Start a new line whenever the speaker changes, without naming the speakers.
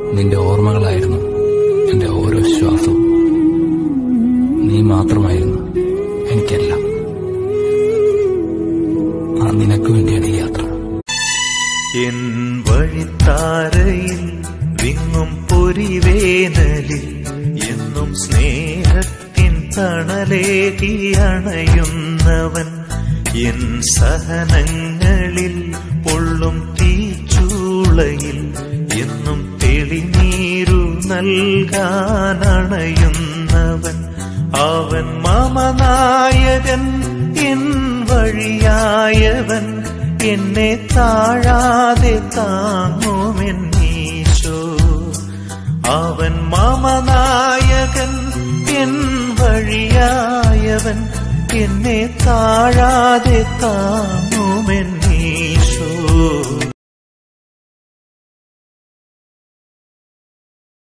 നിന്റെ ഓർമ്മകളായിരുന്നു എന്റെ ഓരോ ശ്വാസവും നീ മാത്രമായിരുന്നു എനിക്കെല്ലാം ആ നിനക്ക് വേണ്ടിയാണ് ഈ യാത്ര
എൻ വഴിത്താരയിൽ വിങ്ങും പൊരിവേനലിൽ എന്നും സ്നേഹത്തിൻ തണലേകി അണയുന്നവൻ എൻ സഹനങ്ങളിൽ പൊള്ളും തീച്ചൂളയിൽ എന്നും തെളിനീരു നൽകാനണയുന്നവൻ അവൻ മമനായകൻ എൻ വഴിയായവൻ എന്നെ താഴാതെ താങ്ങുമെന്നീശോ അവൻ മമനായകൻ എൻ വഴിയായവൻ എന്നെ താഴാതെ താങ്ങുമെന്നീശോ